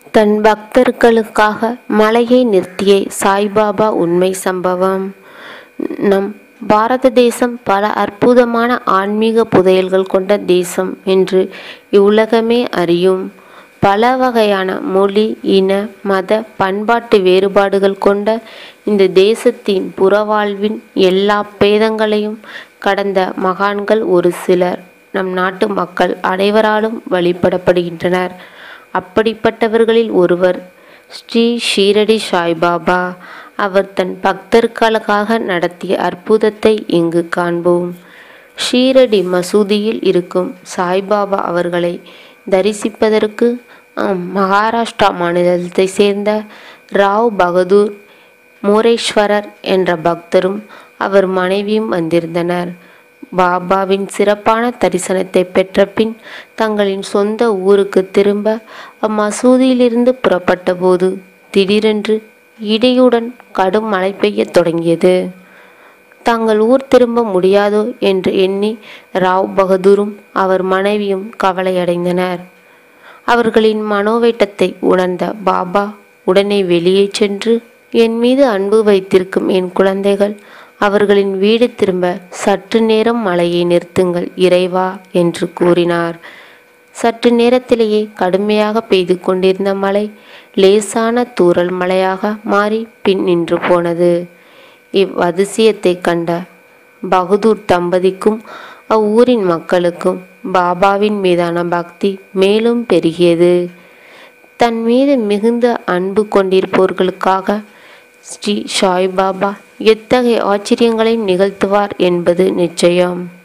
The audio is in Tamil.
தன் பக்தர்களுக்காக மலையை நிறுத்திய சாய்பாபா உண்மை சம்பவம் நம் பாரத தேசம் பல அற்புதமான ஆன்மீக புதையல்கள் கொண்ட தேசம் என்று இவ்வுலகமே அறியும் பல வகையான மொழி இன மத பண்பாட்டு வேறுபாடுகள் கொண்ட இந்த தேசத்தின் புறவாழ்வின் எல்லா பேதங்களையும் கடந்த மகான்கள் ஒரு சிலர் நம் நாட்டு மக்கள் அனைவராலும் வழிபடப்படுகின்றனர் அப்படிப்பட்டவர்களில் ஒருவர் ஸ்ரீ ஷீரடி சாய்பாபா அவர் தன் பக்தர்களுக்காக நடத்திய அற்புதத்தை இங்கு காண்போம் ஷீரடி மசூதியில் இருக்கும் சாய்பாபா அவர்களை தரிசிப்பதற்கு ஆம், மகாராஷ்டிரா மாநிலத்தை சேர்ந்த ராவ் பகதூர் மோரேஸ்வரர் என்ற பக்தரும் அவர் மனைவியும் வந்திருந்தனர் பாபாவின் சிறப்பான தரிசனத்தை பெற்ற பின் தங்களின் சொந்த ஊருக்கு திரும்ப அம்மசூதியிலிருந்து புறப்பட்ட போது திடீரென்று இடியுடன் கடும் மழை பெய்யத் தொடங்கியது தங்கள் ஊர் திரும்ப முடியாதோ என்று எண்ணி ராவ் பகதூரும் அவர் மனைவியும் கவலையடைந்தனர் அவர்களின் மனோவேட்டத்தை உணர்ந்த பாபா உடனே வெளியே சென்று என் மீது அன்பு வைத்திருக்கும் என் குழந்தைகள் அவர்களின் வீடு திரும்ப சற்று நேரம் மழையை நிறுத்துங்கள் இறைவா என்று கூறினார் சற்று நேரத்திலேயே கடுமையாக பெய்து கொண்டிருந்த மழை லேசான தூறல் மழையாக மாறி பின் நின்று போனது இவ் அதிசயத்தை கண்ட பகதூர் தம்பதிக்கும் அவ்வூரின் மக்களுக்கும் பாபாவின் மீதான பக்தி மேலும் பெருகியது தன் மீது மிகுந்த அன்பு கொண்டிருப்பவர்களுக்காக ஸ்ரீ சாய்பாபா எத்தகைய ஆச்சரியங்களையும் நிகழ்த்துவார் என்பது நிச்சயம்